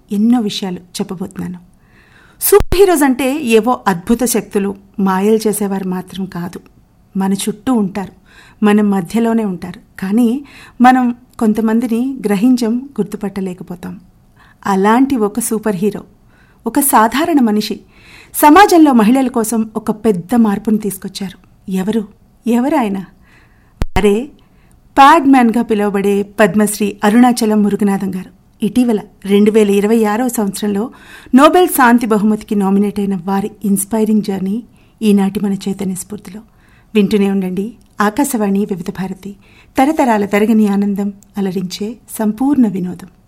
ఎన్నో విషయాలు చెప్పబోతున్నాను సూపర్ హీరోస్ అంటే ఏవో అద్భుత శక్తులు మాయలు చేసేవారు మాత్రం కాదు మన చుట్టూ ఉంటారు మన మధ్యలోనే ఉంటారు కానీ మనం కొంతమందిని గ్రహించం గుర్తుపట్టలేకపోతాం అలాంటి ఒక సూపర్ హీరో ఒక సాధారణ మనిషి సమాజంలో మహిళల కోసం ఒక పెద్ద మార్పును తీసుకొచ్చారు ఎవరు ఎవరు ఆయన అరే ప్యాడ్ మ్యాన్గా పిలువబడే పద్మశ్రీ అరుణాచలం మురుగనాథం గారు ఇటీవల రెండు వేల ఇరవై ఆరో సంవత్సరంలో నోబెల్ శాంతి బహుమతికి నామినేట్ అయిన వారి ఇన్స్పైరింగ్ జర్నీ ఈనాటి మన చైతన్య స్ఫూర్తిలో వింటూనే ఉండండి ఆకాశవాణి వివిధ భారతి తరతరాల తరగని ఆనందం అలరించే సంపూర్ణ వినోదం